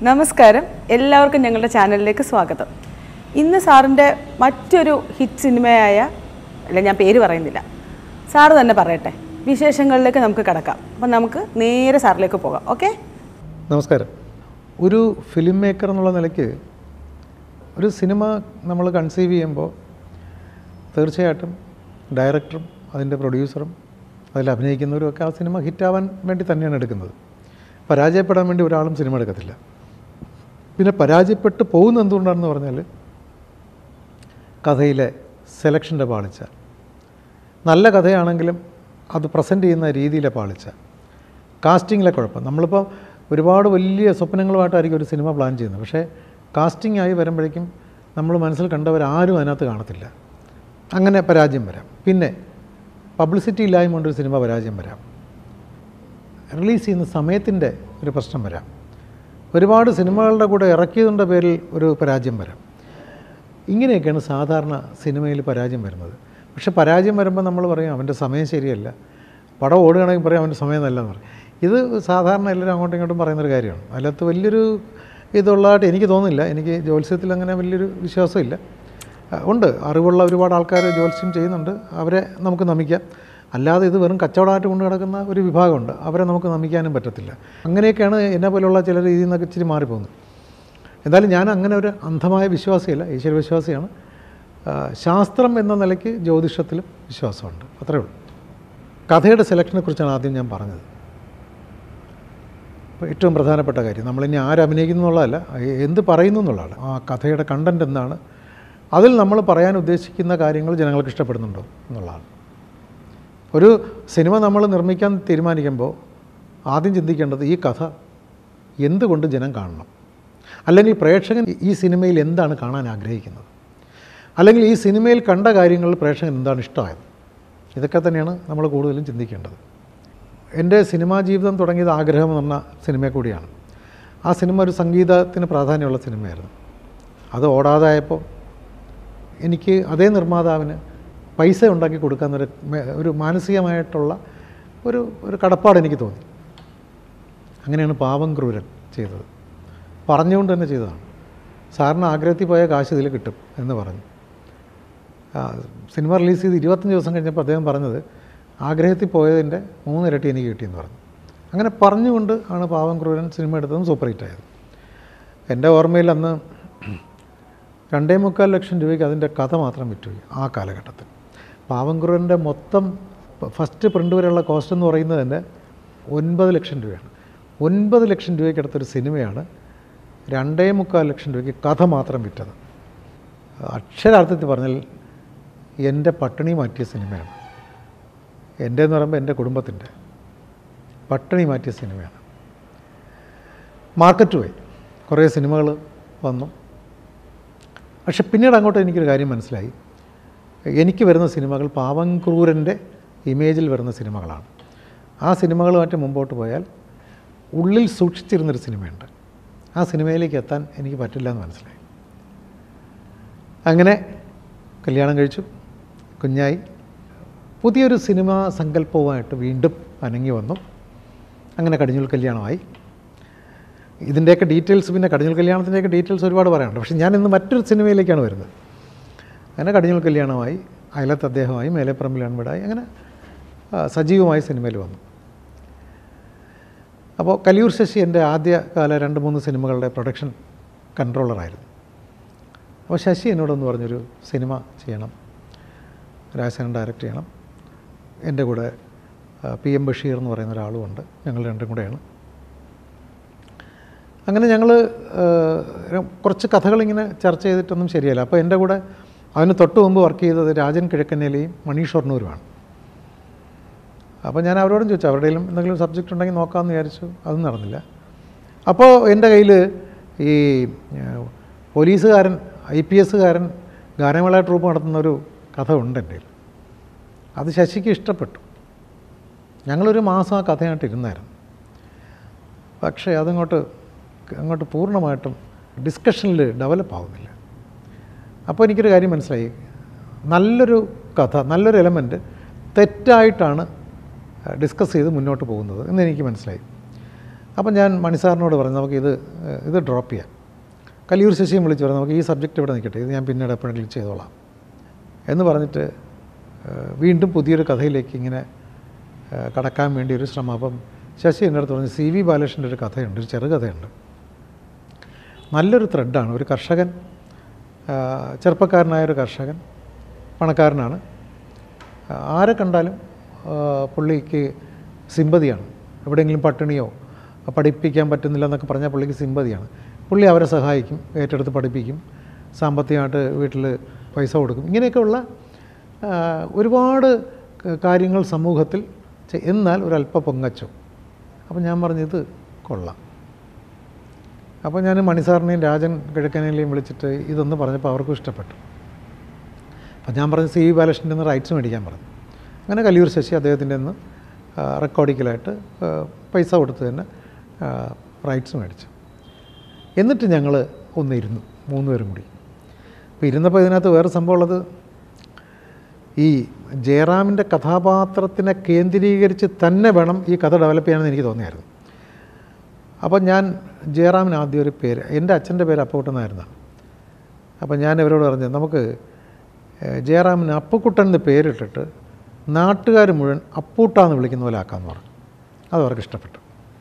നമസ്കാരം എല്ലാവർക്കും ഞങ്ങളുടെ ചാനലിലേക്ക് സ്വാഗതം ഇന്ന് സാറിൻ്റെ മറ്റൊരു ഹിറ്റ് സിനിമയായ അല്ല ഞാൻ പേര് പറയുന്നില്ല സാറ് തന്നെ പറയട്ടെ വിശേഷങ്ങളിലേക്ക് നമുക്ക് കിടക്കാം അപ്പം നമുക്ക് നേരെ സാറിലേക്ക് പോകാം ഓക്കെ നമസ്കാരം ഒരു ഫിലിം മേക്കർ എന്നുള്ള നിലയ്ക്ക് ഒരു സിനിമ നമ്മൾ കൺസീവ് ചെയ്യുമ്പോൾ തീർച്ചയായിട്ടും ഡയറക്ടറും അതിൻ്റെ പ്രൊഡ്യൂസറും അതിൽ അഭിനയിക്കുന്നവരും ഒക്കെ ആ സിനിമ ഹിറ്റാവാൻ വേണ്ടി തന്നെയാണ് എടുക്കുന്നത് പരാജയപ്പെടാൻ വേണ്ടി ഒരാളും സിനിമ എടുക്കത്തില്ല പിന്നെ പരാജയപ്പെട്ട് പോകുന്ന എന്തുകൊണ്ടാണെന്ന് പറഞ്ഞാൽ കഥയിലെ സെലക്ഷൻ്റെ പാളിച്ച നല്ല കഥയാണെങ്കിലും അത് പ്രസൻറ്റ് ചെയ്യുന്ന രീതിയിലെ പാളിച്ച കാസ്റ്റിങ്ങിലെ കുഴപ്പം നമ്മളിപ്പോൾ ഒരുപാട് വലിയ സ്വപ്നങ്ങളുമായിട്ടായിരിക്കും ഒരു സിനിമ പ്ലാൻ ചെയ്യുന്നത് പക്ഷേ കാസ്റ്റിംഗ് ആയി വരുമ്പോഴേക്കും നമ്മൾ മനസ്സിൽ കണ്ടവരാരും അതിനകത്ത് കാണത്തില്ല അങ്ങനെ പരാജയം വരാം പിന്നെ പബ്ലിസിറ്റി ഇല്ലായ്മ കൊണ്ട് ഒരു സിനിമ പരാജയം വരാം റിലീസ് ചെയ്യുന്ന സമയത്തിൻ്റെ ഒരു പ്രശ്നം വരാം ഒരുപാട് സിനിമകളുടെ കൂടെ ഇറക്കിയതിൻ്റെ പേരിൽ ഒരു പരാജയം വരാം ഇങ്ങനെയൊക്കെയാണ് സാധാരണ സിനിമയിൽ പരാജയം വരുന്നത് പക്ഷെ പരാജയം വരുമ്പോൾ നമ്മൾ പറയും അവൻ്റെ സമയം ശരിയല്ല പടം ഓടുകയാണെങ്കിൽ പറയും അവൻ്റെ സമയം നല്ലതെന്ന് പറയും ഇത് സാധാരണ എല്ലാവരും അങ്ങോട്ടും ഇങ്ങോട്ടും പറയുന്നൊരു കാര്യമാണ് അതിനകത്ത് വലിയൊരു ഇതുള്ളതായിട്ട് എനിക്ക് തോന്നുന്നില്ല എനിക്ക് ജ്യോത്സ്യത്തിൽ അങ്ങനെ വലിയൊരു വിശ്വാസമില്ല ആ, ഉണ്ട് അറിവുള്ള ഒരുപാട് ആൾക്കാർ ജ്യോത്സ്യം ചെയ്യുന്നുണ്ട് അവരെ നമുക്ക് നമിക്കാം അല്ലാതെ ഇത് വെറും കച്ചവടമായിട്ട് കൊണ്ട് കിടക്കുന്ന ഒരു വിഭാഗമുണ്ട് അവരെ നമുക്ക് നമിക്കാനും പറ്റത്തില്ല അങ്ങനെയൊക്കെയാണ് എന്നെ പോലുള്ള ചിലർ ഇതിൽ നിന്നൊക്കെ ഇച്ചിരി മാറിപ്പോകുന്നത് എന്തായാലും ഞാൻ അങ്ങനെ ഒരു അന്ധമായ വിശ്വാസിയല്ല ഈശ്വര വിശ്വാസിയാണ് ആ, ശാസ്ത്രം എന്ന നിലയ്ക്ക് ജ്യോതിഷത്തിലും വിശ്വാസമുണ്ട് അത്രേ ഉള്ളൂ കഥയുടെ സെലക്ഷനെ കുറിച്ചാണ് ആദ്യം ഞാൻ പറഞ്ഞത് അപ്പോൾ ഏറ്റവും പ്രധാനപ്പെട്ട കാര്യം നമ്മളിനി ആരഭിനയിക്കുന്നു എന്നുള്ളതല്ല എ- എന്ത് പറയുന്നു എന്നുള്ളതാണ് ആ കഥയുടെ കണ്ടൻറ് എന്താണ് അതിൽ നമ്മൾ പറയാൻ ഉദ്ദേശിക്കുന്ന കാര്യങ്ങൾ ജനങ്ങൾക്ക് ഇഷ്ടപ്പെടുന്നുണ്ടോ എന്നുള്ളതാണ് ഒരു സിനിമ നമ്മൾ നിർമ്മിക്കാൻ തീരുമാനിക്കുമ്പോൾ ആദ്യം ചിന്തിക്കേണ്ടത് ഈ കഥ എന്തുകൊണ്ട് ജനം കാണണം അല്ലെങ്കിൽ പ്രേക്ഷകൻ ഈ സിനിമയിൽ എന്താണ് കാണാൻ ആഗ്രഹിക്കുന്നത് അല്ലെങ്കിൽ ഈ സിനിമയിൽ കണ്ട കാര്യങ്ങളിൽ പ്രേക്ഷകൻ എന്താണ് ഇഷ്ടമായത് ഇതൊക്കെ തന്നെയാണ് നമ്മൾ കൂടുതലും ചിന്തിക്കേണ്ടത് എൻ്റെ സിനിമാ ജീവിതം തുടങ്ങിയത് ആഗ്രഹം എന്ന് പറഞ്ഞ സിനിമ കൂടിയാണ് ആ സിനിമ ഒരു സംഗീതത്തിന് പ്രാധാന്യമുള്ള സിനിമയായിരുന്നു അത് ഓടാതായപ്പോൾ എനിക്ക് അതേ നിർമ്മാതാവിന് പൈസ ഉണ്ടാക്കി കൊടുക്കാമെന്നൊരു മെ- ഒരു മാനസികമായിട്ടുള്ള ഒരു ഒരു കടപ്പാട് എനിക്ക് തോന്നി അങ്ങനെയാണ് പാവം ക്രൂരൻ ചെയ്തത് പറഞ്ഞുകൊണ്ട് തന്നെ ചെയ്തതാണ് സാറിന് ആഗ്രഹത്തിൽ പോയ കാശ് ഇതിൽ കിട്ടും എന്ന് പറഞ്ഞു ആ, സിനിമ റിലീസ് ചെയ്ത് ഇരുപത്തഞ്ച് ദിവസം കഴിഞ്ഞപ്പോൾ അദ്ദേഹം പറഞ്ഞത് ആഗ്രഹത്തിൽ പോയതിൻ്റെ മൂന്നിരട്ടി എനിക്ക് കിട്ടിയെന്ന് പറഞ്ഞു അങ്ങനെ പറഞ്ഞുകൊണ്ട് ആണ് പാവം ക്രൂരൻ സിനിമ എടുത്തതും സൂപ്പർ ഹിറ്റ് ആയത് എൻ്റെ ഓർമ്മയിൽ അന്ന് രണ്ടേ മുക്കാൽ ലക്ഷം രൂപയ്ക്ക് അതിൻ്റെ കഥ മാത്രം വിറ്റുപോയി ആ കാലഘട്ടത്തിൽ പാവം ക്രൂരൻ്റെ മൊത്തം ഫസ്റ്റ് പ്രിൻ്റ് വരെയുള്ള കോസ്റ്റ് എന്ന് പറയുന്നത് തന്നെ ഒൻപത് ലക്ഷം രൂപയാണ് ഒൻപത് ലക്ഷം രൂപയ്ക്ക് എടുത്തൊരു സിനിമയാണ് രണ്ടേ മുക്കാൽ ലക്ഷം രൂപയ്ക്ക് കഥ മാത്രം വിറ്റത് അക്ഷരാർത്ഥത്തിൽ പറഞ്ഞാൽ എൻ്റെ പട്ടിണി മാറ്റിയ സിനിമയാണ് എൻ്റെ എന്ന് പറയുമ്പോൾ എൻ്റെ കുടുംബത്തിൻ്റെ പട്ടിണി മാറ്റിയ സിനിമയാണ് മാർക്കറ്റ് പോയി കുറേ സിനിമകൾ വന്നു പക്ഷെ പിന്നീട് അങ്ങോട്ട് എനിക്കൊരു കാര്യം മനസ്സിലായി എനിക്ക് വരുന്ന സിനിമകൾ പാവങ്ക്രൂരൻ്റെ ഇമേജിൽ വരുന്ന സിനിമകളാണ് ആ സിനിമകളുമായിട്ട് മുമ്പോട്ട് പോയാൽ ഉള്ളിൽ സൂക്ഷിച്ചിരുന്നൊരു സിനിമയുണ്ട് ആ സിനിമയിലേക്ക് എത്താൻ എനിക്ക് പറ്റില്ല എന്ന് മനസ്സിലായി അങ്ങനെ കല്യാണം കഴിച്ചു കുഞ്ഞായി പുതിയൊരു സിനിമാ സങ്കല്പവുമായിട്ട് വീണ്ടും അനങ്ങി വന്നു അങ്ങനെ കടിഞ്ഞൂൽ കല്യാണമായി ഇതിൻ്റെയൊക്കെ ഡീറ്റെയിൽസ് പിന്നെ കടിഞ്ഞൂൽ കല്യാണത്തിൻ്റെയൊക്കെ ഡീറ്റെയിൽസ് ഒരുപാട് പറയാനുണ്ട് പക്ഷേ ഞാൻ ഇന്ന് മറ്റൊരു സിനിമയിലേക്കാണ് വരുന്നത് അങ്ങനെ കടിഞ്ഞൂൽ കല്യാണമായി അയലത്ത് അദ്ദേഹമായി മേലെപ്പറമ്പിൽ അൺവിടായി അങ്ങനെ ആ, സജീവമായി സിനിമയിൽ വന്നു അപ്പോൾ കലിയൂർ ശശി എൻ്റെ ആദ്യ കാല രണ്ട് മൂന്ന് സിനിമകളുടെ പ്രൊഡക്ഷൻ കൺട്രോളറായിരുന്നു അപ്പോൾ ശശി എന്നോടൊന്ന് പറഞ്ഞൊരു സിനിമ ചെയ്യണം രാജസേനൻ ഡയറക്റ്റ് ചെയ്യണം എൻ്റെ കൂടെ ആ, പി എം ബഷീർ എന്ന് പറയുന്ന ഒരാളുമുണ്ട് ഞങ്ങൾ രണ്ടും കൂടെയാണ് അങ്ങനെ ഞങ്ങൾ കുറച്ച് കഥകളിങ്ങനെ ചർച്ച ചെയ്തിട്ടൊന്നും ശരിയല്ല അപ്പോൾ എൻ്റെ കൂടെ അതിന് തൊട്ട് മുമ്പ് വർക്ക് ചെയ്തത് രാജൻ കിഴക്കന്നേലയും മണി ഷൊർണൂരുമാണ് അപ്പോൾ ഞാൻ അവരോടും ചോദിച്ചു അവരുടെയും എന്തെങ്കിലും സബ്ജക്റ്റ് ഉണ്ടെങ്കിൽ നോക്കാമെന്ന് വിചാരിച്ചു അതും നടന്നില്ല അപ്പോൾ എൻ്റെ കയ്യിൽ ഈ ഏഹ്, പോലീസുകാരൻ ഐ പി എസ്സുകാരൻ ഗാനമേള ട്രൂപ്പ് നടത്തുന്ന ഒരു കഥ ഉണ്ട് എൻ്റെ കയ്യിൽ അത് ശശിക്ക് ഇഷ്ടപ്പെട്ടു ഞങ്ങളൊരു മാസം ആ കഥയായിട്ട് ഇരുന്നായിരുന്നു പക്ഷേ അതങ്ങോട്ട് അങ്ങോട്ട് പൂർണ്ണമായിട്ടും ഡിസ്കഷനിൽ ഡെവലപ്പ് ആവുന്നില്ല അപ്പോൾ എനിക്കൊരു കാര്യം മനസ്സിലായി നല്ലൊരു കഥ നല്ലൊരു എലമെൻറ്റ് തെറ്റായിട്ടാണ് ഡിസ്കസ് ചെയ്ത് മുന്നോട്ട് പോകുന്നത് എന്ന് എനിക്ക് മനസ്സിലായി അപ്പം ഞാൻ മണിസാറിനോട് പറഞ്ഞു നമുക്ക് ഇത് ഏഹ്, ഇത് ഡ്രോപ്പ് ചെയ്യാം കലിയൂർ ശശിയും വിളിച്ച് പറഞ്ഞു നമുക്ക് ഈ സബ്ജക്റ്റ് ഇവിടെ നിൽക്കട്ടെ ഇത് ഞാൻ പിന്നീട് എപ്പോഴെങ്കിലും ചെയ്തോളാം എന്ന് പറഞ്ഞിട്ട് ഏഹ്, വീണ്ടും പുതിയൊരു കഥയിലേക്ക് ഇങ്ങനെ ഏഹ്, കടക്കാൻ വേണ്ടി ഒരു ശ്രമം അപ്പം ശശി എൻ്റെ അടുത്ത് പറഞ്ഞു സി വി ബാലകൃഷ്ണൻ്റെ ഒരു കഥയുണ്ട് ഒരു ചെറുകഥയുണ്ട് നല്ലൊരു ത്രെഡാണ് ഒരു കർഷകൻ ആ, ചെറുപ്പക്കാരനായ ഒരു കർഷകൻ പണക്കാരനാണ് ആ, ആരെ കണ്ടാലും ആ, പുള്ളിക്ക് സിമ്പതിയാണ് എവിടെയെങ്കിലും പട്ടിണിയോ പഠിപ്പിക്കാൻ പറ്റുന്നില്ല എന്നൊക്കെ പറഞ്ഞാൽ പുള്ളിക്ക് സിമ്പതിയാണ് പുള്ളി അവരെ സഹായിക്കും ഏറ്റെടുത്ത് പഠിപ്പിക്കും സാമ്പത്തികമായിട്ട് വീട്ടിൽ പൈസ കൊടുക്കും ഇങ്ങനെയൊക്കെയുള്ള ആ, ഒരുപാട് ക- കാര്യങ്ങൾ സമൂഹത്തിൽ ചെ- എന്നാൽ ഒരല്പ പൊങ്ങച്ചോ അപ്പം ഞാൻ പറഞ്ഞത് കൊള്ളാം അപ്പോൾ ഞാൻ മണിസാറിനെയും രാജൻ കിഴക്കനെയും വിളിച്ചിട്ട് ഇതൊന്ന് പറഞ്ഞപ്പോൾ അവർക്കും ഇഷ്ടപ്പെട്ടു അപ്പം ഞാൻ പറഞ്ഞു സി വി ബാലകൃഷ്ണൻ്റെ നിന്ന് റൈറ്റ്സ് മേടിക്കാൻ പറഞ്ഞു അങ്ങനെ കലിയൂർ ശശി അദ്ദേഹത്തിൻ്റെ നിന്ന് റെക്കോർഡിക്കലായിട്ട് പൈസ കൊടുത്ത് തന്നെ റൈറ്റ്സ് മേടിച്ചു എന്നിട്ട് ഞങ്ങൾ ഒന്നിരുന്നു മൂന്ന് പേരും കൂടി അപ്പോൾ ഇരുന്നപ്പോൾ ഇതിനകത്ത് വേറെ സംഭവം ഉള്ളത് ഈ ജയറാമിൻ്റെ കഥാപാത്രത്തിനെ കേന്ദ്രീകരിച്ച് തന്നെ വേണം ഈ കഥ ഡെവലപ്പ് ചെയ്യാനെന്ന് എനിക്ക് തോന്നിയായിരുന്നു അപ്പോൾ ഞാൻ ജയറാമിന് ആദ്യം ഒരു പേര് എൻ്റെ അച്ഛൻ്റെ പേര് അപ്പൂട്ടെന്നായിരുന്നു അപ്പോൾ ഞാൻ ഇവരോട് പറഞ്ഞു നമുക്ക് ഏഹ്, ജയറാമിന് അപ്പുക്കുട്ടൻ എന്ന് പേരിട്ടിട്ട് നാട്ടുകാർ മുഴുവൻ അപ്പൂട്ടാന്ന് വിളിക്കുന്ന പോലെ ആക്കാമെന്ന് പറഞ്ഞു അത് അവർക്ക് ഇഷ്ടപ്പെട്ടു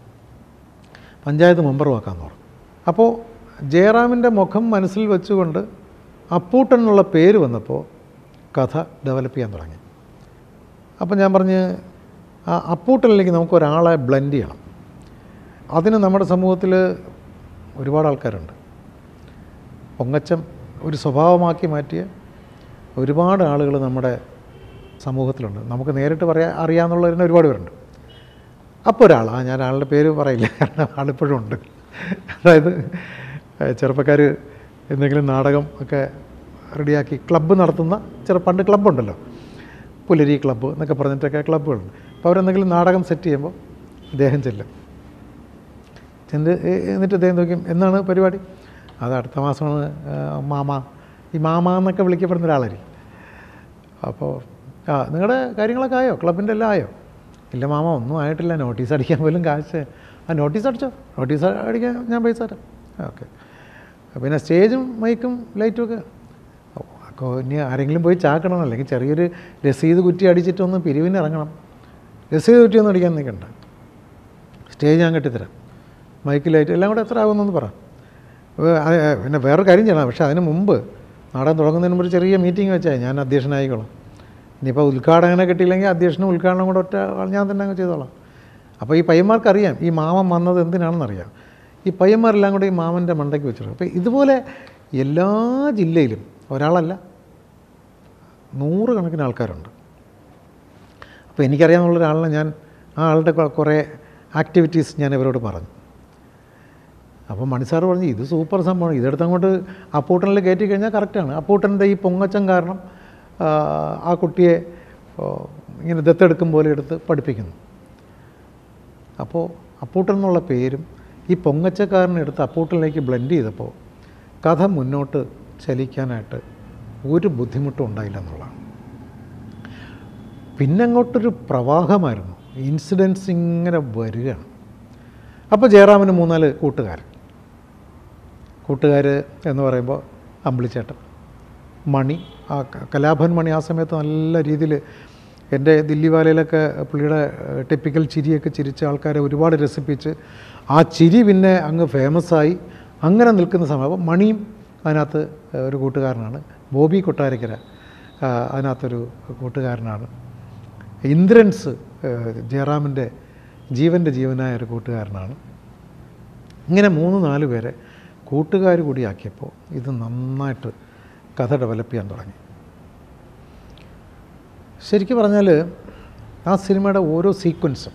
പഞ്ചായത്ത് മെമ്പറും ആക്കാമെന്ന് പറഞ്ഞു അപ്പോൾ ജയറാമിൻ്റെ മുഖം മനസ്സിൽ വെച്ചുകൊണ്ട് അപ്പൂട്ടൻ എന്നുള്ള പേര് വന്നപ്പോൾ കഥ ഡെവലപ്പ് ചെയ്യാൻ തുടങ്ങി അപ്പോൾ ഞാൻ പറഞ്ഞ് ആ അപ്പൂട്ടനിലേക്ക് നമുക്ക് ഒരാളെ ബ്ലെൻഡ് ചെയ്യണം അതിന് നമ്മുടെ സമൂഹത്തിൽ ഒരുപാട് ആൾക്കാരുണ്ട് പൊങ്ങച്ചം ഒരു സ്വഭാവമാക്കി മാറ്റിയ ഒരുപാട് ആളുകൾ നമ്മുടെ സമൂഹത്തിലുണ്ട് നമുക്ക് നേരിട്ട് പറയാൻ അറിയാമെന്നുള്ളതിന് ഒരുപാട് പേരുണ്ട് അപ്പോൾ ഒരാൾ ആ ഞാൻ ആളുടെ പേര് പറയില്ല കാരണം ആളിപ്പോഴും ഉണ്ട് അതായത് ചെറുപ്പക്കാർ എന്തെങ്കിലും നാടകം ഒക്കെ റെഡിയാക്കി ക്ലബ്ബ് നടത്തുന്ന ചെറു പണ്ട് ക്ലബ്ബുണ്ടല്ലോ പുലരി ക്ലബ്ബ് എന്നൊക്കെ പറഞ്ഞിട്ടൊക്കെ ക്ലബ്ബുകളുണ്ട് അപ്പോൾ അവരെന്തെങ്കിലും നാടകം സെറ്റ് ചെയ്യുമ്പോൾ ഇദ്ദേഹം ചെല്ലും ചെന്ന് എ- എന്നിട്ട് ഇദ്ദേഹം നോക്കും എന്നാണ് പരിപാടി അത് അടുത്ത മാസമാണ് ആ, മാമ ഈ മാമ എന്നൊക്കെ വിളിക്കപ്പെടുന്ന ഒരാളായിരിക്കും അപ്പോൾ ആ നിങ്ങളുടെ കാര്യങ്ങളൊക്കെ ആയോ ക്ലബിൻ്റെ എല്ലാം ആയോ ഇല്ല മാമ ഒന്നും ആയിട്ടില്ല നോട്ടീസ് അടിക്കാൻ പോലും കാശ് ആ നോട്ടീസ് അടിച്ചോ നോട്ടീസ് അടിക്കാൻ ഞാൻ പൈസ തരാം ഓക്കെ പിന്നെ സ്റ്റേജും മൈക്കും ലൈറ്റും ഒക്കെ ഓ, അപ്പോൾ ഇനി ആരെങ്കിലും പോയി ചാക്കണം അല്ലെങ്കിൽ ചെറിയൊരു രസീത് കുറ്റി അടിച്ചിട്ടൊന്ന് പിരിവിന് ഇറങ്ങണം രസീത് കുറ്റിയൊന്നും അടിക്കാൻ നിൽക്കണ്ട സ്റ്റേജ് ഞാൻ കെട്ടിത്തരാം മൈക്ക് ലൈറ്റ് എല്ലാം കൂടെ എത്ര ആകുമെന്നൊന്ന് പറ വേ- അത് പിന്നെ വേറൊരു കാര്യം ചെയ്യണം പക്ഷേ അതിന് മുമ്പ് നാടകം തുടങ്ങുന്നതിന് മുമ്പ് ഒരു ചെറിയ മീറ്റിംഗ് വെച്ചാൽ ഞാൻ അധ്യക്ഷനായിക്കോളാം ഇനിയിപ്പോൾ ഉദ്ഘാടകനെ കിട്ടിയില്ലെങ്കിൽ അധ്യക്ഷനും ഉദ്ഘാടനം കൂടെ ഒറ്റ ആൾ ഞാൻ തന്നെ അങ്ങ് ചെയ്തോളാം അപ്പോൾ ഈ പയ്യന്മാർക്കറിയാം ഈ മാമൻ വന്നത് എന്തിനാണെന്നറിയാം ഈ പയ്യന്മാരെല്ലാം കൂടെ ഈ മാമൻ്റെ മണ്ടയ്ക്ക് വെച്ചിട്ടുണ്ട് അപ്പോൾ ഇതുപോലെ എല്ലാ ജില്ലയിലും ഒരാളല്ല നൂറുകണക്കിന് ആൾക്കാരുണ്ട് അപ്പോൾ എനിക്കറിയാവുന്ന ഒരാളിനെ ഞാൻ ആ ആളുടെ കൊ- കുറേ ആക്ടിവിറ്റീസ് ഞാൻ ഇവരോട് പറഞ്ഞു അപ്പോൾ മണിസാർ പറഞ്ഞു ഇത് സൂപ്പർ സംഭവമാണ് ഇതെടുത്ത് അങ്ങോട്ട് അപ്പൂട്ടനിൽ കയറ്റി കഴിഞ്ഞാൽ കറക്റ്റാണ് അപ്പൂട്ടൻ്റെ ഈ പൊങ്ങച്ചം കാരണം ആ, ആ കുട്ടിയെ ഓ, ഇങ്ങനെ ദത്തെടുക്കും പോലെ എടുത്ത് പഠിപ്പിക്കുന്നു അപ്പോൾ അപ്പൂട്ടൻ എന്നുള്ള പേരും ഈ പൊങ്ങച്ചക്കാരനെ എടുത്ത് അപ്പൂട്ടനിലേക്ക് ബ്ലെൻഡ് ചെയ്തപ്പോൾ കഥ മുന്നോട്ട് ചലിക്കാനായിട്ട് ഒരു ബുദ്ധിമുട്ടും ഉണ്ടായില്ല എന്നുള്ളതാണ് പിന്നെ അങ്ങോട്ടൊരു പ്രവാഹമായിരുന്നു ഇൻസിഡൻസ് ഇങ്ങനെ വരികയാണ് അപ്പോൾ ജയറാമിന് മൂന്നാല് കൂട്ടുകാർ കൂട്ടുകാർ എന്ന് പറയുമ്പോൾ അമ്പിളിച്ചേട്ടൻ മണി ആ ക- കലാഭവൻ മണി ആ സമയത്ത് നല്ല രീതിയിൽ എൻ്റെ ദില്ലിവാലയിലൊക്കെ പുള്ളിയുടെ ടിപ്പിക്കൽ ചിരിയൊക്കെ ചിരിച്ച ആൾക്കാരെ ഒരുപാട് രസിപ്പിച്ച് ആ ചിരി പിന്നെ അങ്ങ് ഫേമസായി അങ്ങനെ നിൽക്കുന്ന സമയം അപ്പോൾ മണിയും അതിനകത്ത് ഒരു കൂട്ടുകാരനാണ് ബോബി കൊട്ടാരക്കര ആ, അതിനകത്തൊരു കൂട്ടുകാരനാണ് ഇന്ദ്രൻസ് ഏഹ്, ജയറാമിൻ്റെ ജീവൻ്റെ ജീവനായ ഒരു കൂട്ടുകാരനാണ് ഇങ്ങനെ മൂന്ന് നാല് പേരെ കൂട്ടുകാർ കൂടിയാക്കിയപ്പോൾ ഇത് നന്നായിട്ട് കഥ ഡെവലപ്പ് ചെയ്യാൻ തുടങ്ങി ശരിക്കും പറഞ്ഞാൽ ആ സിനിമയുടെ ഓരോ സീക്വൻസും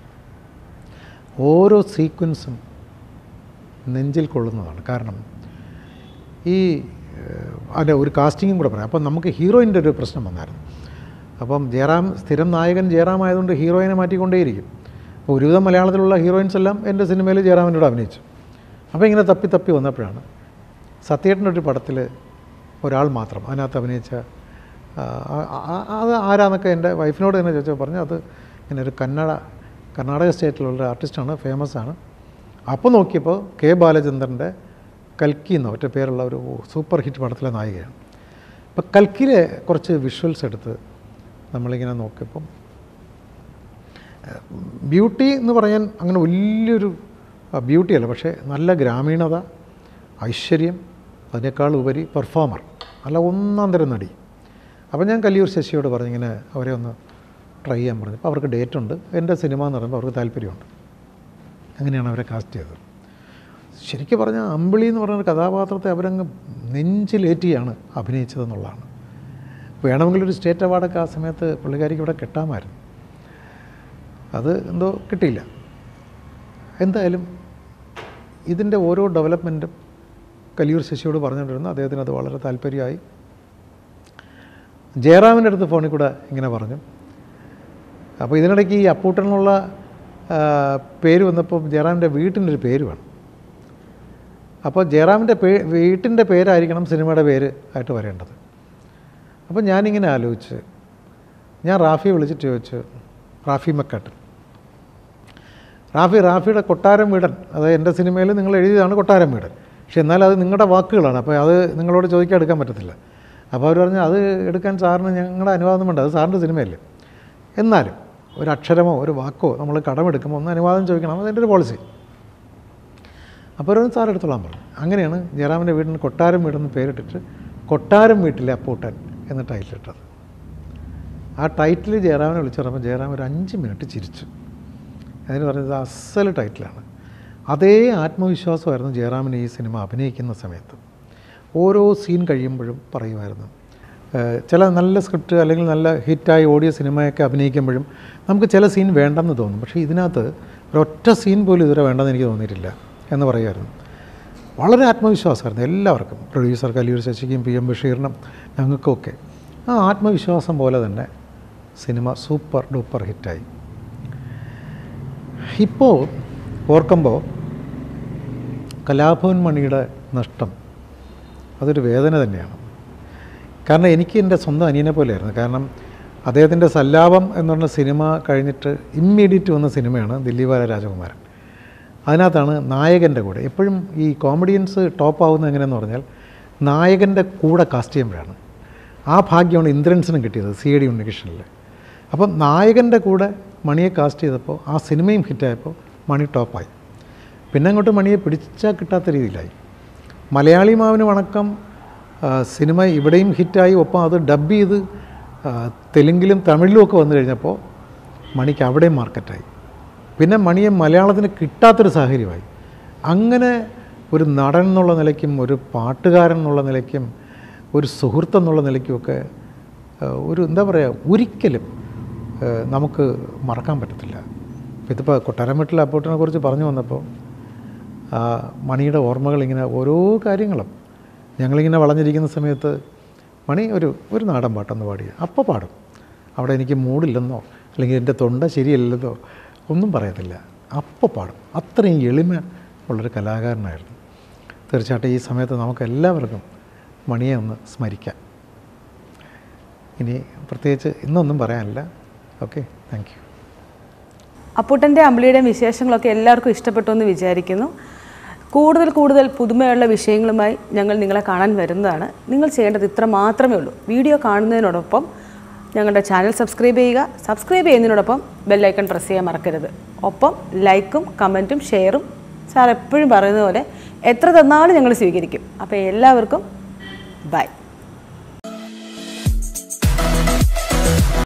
ഓരോ സീക്വൻസും നെഞ്ചിൽ കൊള്ളുന്നതാണ് കാരണം ഈ ഏഹ്, അതിൻ്റെ ഒരു കാസ്റ്റിങ്ങും കൂടെ പറയാം അപ്പം നമുക്ക് ഹീറോയിൻ്റെ ഒരു പ്രശ്നം വന്നായിരുന്നു അപ്പം ജയറാം സ്ഥിരം നായകൻ ജയറാം ആയതുകൊണ്ട് ഹീറോയിനെ മാറ്റിക്കൊണ്ടേയിരിക്കും അപ്പോൾ ഒരുവിധം മലയാളത്തിലുള്ള ഹീറോയിൻസ് എല്ലാം എൻ്റെ സിനിമയിൽ ജയറാമിൻ്റെ കൂടെ അഭിനയിച്ചു അപ്പോൾ ഇങ്ങനെ തപ്പി തപ്പി വന്നപ്പോഴാണ് സത്യേട്ടൻ്റെ ഒരു പടത്തിൽ ഒരാൾ മാത്രം അതിനകത്ത് അഭിനയിച്ച ആ, ആ- ആ- അത് ആരാന്നൊക്കെ എൻ്റെ വൈഫിനോട് തന്നെ ചോദിച്ചപ്പോൾ പറഞ്ഞു അത് ഇങ്ങനെ ഒരു കന്നഡ കർണാടക സ്റ്റേറ്റിലുള്ള ഒരു ആർട്ടിസ്റ്റാണ് ഫേമസ് ആണ് അപ്പോൾ നോക്കിയപ്പോൾ കെ ബാലചന്ദ്രൻ്റെ കൽക്കി എന്ന ഒറ്റ പേരുള്ള ഒരു സൂപ്പർ ഹിറ്റ് പടത്തിലെ നായികയാണ് അപ്പോൾ കൽക്കിലെ കുറച്ച് വിഷ്വൽസ് എടുത്ത് നമ്മളിങ്ങനെ നോക്കിയപ്പം ബ്യൂട്ടി എന്ന് പറയാൻ അങ്ങനെ വലിയൊരു ബ്യൂട്ടി അല്ല പക്ഷേ നല്ല ഗ്രാമീണത ഐശ്വര്യം അതിനേക്കാൾ ഉപരി പെർഫോമർ നല്ല ഒന്നാം തരം നടി അപ്പോൾ ഞാൻ കല്ലിയൂർ ശശിയോട് പറഞ്ഞു ഇങ്ങനെ അവരെ ഒന്ന് ട്രൈ ചെയ്യാൻ പറഞ്ഞു അപ്പോൾ അവർക്ക് ഡേറ്റ് ഉണ്ട് എൻ്റെ സിനിമ എന്ന് പറയുമ്പോൾ അവർക്ക് താല്പര്യമുണ്ട് അങ്ങനെയാണ് അവരെ കാസ്റ്റ് ചെയ്തത് ശരിക്കും പറഞ്ഞാൽ അമ്പിളി എന്ന് പറയുന്ന കഥാപാത്രത്തെ അവരങ്ങ് നെഞ്ചിലേറ്റിയാണ് അഭിനയിച്ചതെന്നുള്ളതാണ് വേണമെങ്കിൽ ഒരു സ്റ്റേറ്റ് അവാർഡൊക്കെ ആ സമയത്ത് പുള്ളിക്കാരിക്ക് ഇവിടെ കിട്ടാമായിരുന്നു അത് എന്തോ കിട്ടിയില്ല എന്തായാലും ഇതിൻ്റെ ഓരോ ഡെവലപ്മെൻറ്റും കലിയൂർ ശശിയോട് പറഞ്ഞുകൊണ്ടിരുന്നു അദ്ദേഹത്തിന് അത് വളരെ താല്പര്യമായി ജയറാമിൻ്റെ അടുത്ത് ഫോണിൽ കൂടെ ഇങ്ങനെ പറഞ്ഞു അപ്പോൾ ഇതിനിടയ്ക്ക് ഈ അപ്പൂട്ടനുള്ള ആ, പേര് വന്നപ്പോൾ ജയറാമിൻ്റെ വീട്ടിൻ്റെ ഒരു പേര് വേണം അപ്പോൾ ജയറാമിൻ്റെ പേ വീട്ടിൻ്റെ പേരായിരിക്കണം സിനിമയുടെ പേര് ആയിട്ട് വരേണ്ടത് അപ്പോൾ ഞാനിങ്ങനെ ആലോചിച്ച് ഞാൻ റാഫിയെ വിളിച്ചിട്ട് ചോദിച്ചു റാഫി മക്കാട്ട് റാഫി റാഫിയുടെ കൊട്ടാരം വീടൻ അത് എൻ്റെ സിനിമയിൽ നിങ്ങൾ എഴുതിയതാണ് കൊട്ടാരം വീടൻ പക്ഷെ എന്നാൽ അത് നിങ്ങളുടെ വാക്കുകളാണ് അപ്പോൾ അത് നിങ്ങളോട് ചോദിക്കാൻ എടുക്കാൻ പറ്റത്തില്ല അപ്പോൾ അവർ പറഞ്ഞു അത് എടുക്കാൻ സാറിന് ഞങ്ങളുടെ അനുവാദം വേണ്ട അത് സാറിൻ്റെ സിനിമയല്ലേ എന്നാലും ഒരു അക്ഷരമോ ഒരു വാക്കോ നമ്മൾ കടമെടുക്കുമ്പോൾ ഒന്ന് അനുവാദം ചോദിക്കണം അതെൻ്റെ ഒരു പോളിസി അപ്പോൾ ഒരു സാർ എടുത്തോളാൻ പറഞ്ഞു അങ്ങനെയാണ് ജയറാമിൻ്റെ വീടിന് കൊട്ടാരം വീടെന്ന് പേരിട്ടിട്ട് കൊട്ടാരം വീട്ടിലെ അപ്പൂട്ടൻ എന്ന ടൈറ്റിൽ ഇട്ടത് ആ ടൈറ്റിൽ ജയറാമിനെ വിളിച്ചു പറഞ്ഞപ്പോൾ ജയറാം ഒരു അഞ്ച് മിനിറ്റ് ചിരിച്ചു അതിന് പറയുന്നത് അസൽ ടൈറ്റിലാണ് അതേ ആത്മവിശ്വാസമായിരുന്നു ജയറാമിന് ഈ സിനിമ അഭിനയിക്കുന്ന സമയത്ത് ഓരോ സീൻ കഴിയുമ്പോഴും പറയുമായിരുന്നു ഏഹ് ചില നല്ല സ്ക്രിപ്റ്റ് അല്ലെങ്കിൽ നല്ല ഹിറ്റായി ഓടിയ സിനിമയൊക്കെ അഭിനയിക്കുമ്പോഴും നമുക്ക് ചില സീൻ വേണ്ടെന്ന് തോന്നും പക്ഷേ ഇതിനകത്ത് ഒരൊറ്റ സീൻ പോലും ഇതുവരെ വേണ്ടെന്ന് എനിക്ക് തോന്നിയിട്ടില്ല എന്ന് പറയുമായിരുന്നു വളരെ ആത്മവിശ്വാസമായിരുന്നു എല്ലാവർക്കും പ്രൊഡ്യൂസർ കലിയൂർ ശശിക്കും പി എം ബഷീറിനും ഞങ്ങൾക്കൊക്കെ ആ ആത്മവിശ്വാസം പോലെ തന്നെ സിനിമ സൂപ്പർ ഡൂപ്പർ ഹിറ്റായി ഇപ്പോൾ ഓർക്കുമ്പോൾ കലാഭവൻ മണിയുടെ നഷ്ടം അതൊരു വേദന തന്നെയാണ് കാരണം എനിക്ക് എൻ്റെ സ്വന്തം അനിയനെ പോലെയായിരുന്നു കാരണം അദ്ദേഹത്തിൻ്റെ സല്ലാപം എന്ന് പറഞ്ഞ സിനിമ കഴിഞ്ഞിട്ട് ഇമ്മീഡിയറ്റ് വന്ന സിനിമയാണ് ദില്ലീപാല രാജകുമാരൻ അതിനകത്താണ് നായകൻ്റെ കൂടെ എപ്പോഴും ഈ കോമഡിയൻസ് ടോപ്പ് ആവുന്നത് എങ്ങനെയെന്ന് പറഞ്ഞാൽ നായകൻ്റെ കൂടെ കാസ്റ്റ് ചെയ്യുമ്പോഴാണ് ആ ഭാഗ്യമാണ് ഇന്ദ്രൻസിനും കിട്ടിയത് സി എ ഡി ഉണ്ണികൃഷ്ണനിൽ അപ്പം നായകൻ്റെ കൂടെ മണിയെ കാസ്റ്റ് ചെയ്തപ്പോൾ ആ സിനിമയും ഹിറ്റായപ്പോൾ മണി ടോപ്പായി പിന്നെ അങ്ങോട്ട് മണിയെ പിടിച്ചാൽ കിട്ടാത്ത രീതിയിലായി മലയാളി മാവിന് വണക്കം ആ, സിനിമ ഇവിടെയും ഹിറ്റായി ഒപ്പം അത് ഡബ് ചെയ്ത് ആ, തെലുങ്കിലും തമിഴിലും ഒക്കെ വന്നു കഴിഞ്ഞപ്പോൾ മണിക്ക് അവിടെയും മാർക്കറ്റായി പിന്നെ മണിയെ മലയാളത്തിന് കിട്ടാത്തൊരു സാഹചര്യമായി അങ്ങനെ ഒരു നടൻ എന്നുള്ള നിലയ്ക്കും ഒരു പാട്ടുകാരൻ എന്നുള്ള നിലയ്ക്കും ഒരു സുഹൃത്ത് എന്നുള്ള നിലയ്ക്കുമൊക്കെ ആ, ഒരു എന്താ പറയുക ഒരിക്കലും ആ, നമുക്ക് മറക്കാൻ പറ്റത്തില്ല ഇതിപ്പോൾ കൊട്ടാരംവീട്ടിലെ അപ്പോട്ടിനെ കുറിച്ച് പറഞ്ഞു വന്നപ്പോൾ ആ മണിയുടെ ഓർമ്മകൾ ഇങ്ങനെ ഓരോ കാര്യങ്ങളും ഞങ്ങളിങ്ങനെ വളഞ്ഞിരിക്കുന്ന സമയത്ത് മണി ഒരു ഒരു നാടൻ പാട്ടൊന്ന് പാടി അപ്പോൾ പാടും അവിടെ എനിക്ക് മൂടില്ലെന്നോ അല്ലെങ്കിൽ എൻ്റെ തൊണ്ട ശരിയല്ലെന്നോ ഒന്നും പറയത്തില്ല അപ്പോൾ പാടും അത്രയും എളിമ ഉള്ളൊരു കലാകാരനായിരുന്നു തീർച്ചയായിട്ടും ഈ സമയത്ത് നമുക്ക് എല്ലാവർക്കും മണിയെ ഒന്ന് സ്മരിക്കാം ഇനി പ്രത്യേകിച്ച് ഇന്നൊന്നും പറയാനില്ല ഓക്കെ താങ്ക് യു അപ്പൂട്ടൻ്റെ അമ്പിളിയുടെയും വിശേഷങ്ങളൊക്കെ എല്ലാവർക്കും ഇഷ്ടപ്പെട്ടു എന്ന് വിചാരിക്കുന്നു കൂടുതൽ കൂടുതൽ പുതുമയുള്ള വിഷയങ്ങളുമായി ഞങ്ങൾ നിങ്ങളെ കാണാൻ വരുന്നതാണ് നിങ്ങൾ ചെയ്യേണ്ടത് ഇത്ര മാത്രമേ ഉള്ളൂ വീഡിയോ കാണുന്നതിനോടൊപ്പം ഞങ്ങളുടെ ചാനൽ സബ്സ്ക്രൈബ് ചെയ്യുക സബ്സ്ക്രൈബ് ചെയ്യുന്നതിനോടൊപ്പം ബെല്ലൈക്കൺ പ്രസ് ചെയ്യാൻ മറക്കരുത് ഒപ്പം ലൈക്കും കമൻറ്റും ഷെയറും സാർ എപ്പോഴും പറയുന്ന പോലെ എത്ര തന്നാലും ഞങ്ങൾ സ്വീകരിക്കും അപ്പോൾ എല്ലാവർക്കും ബൈ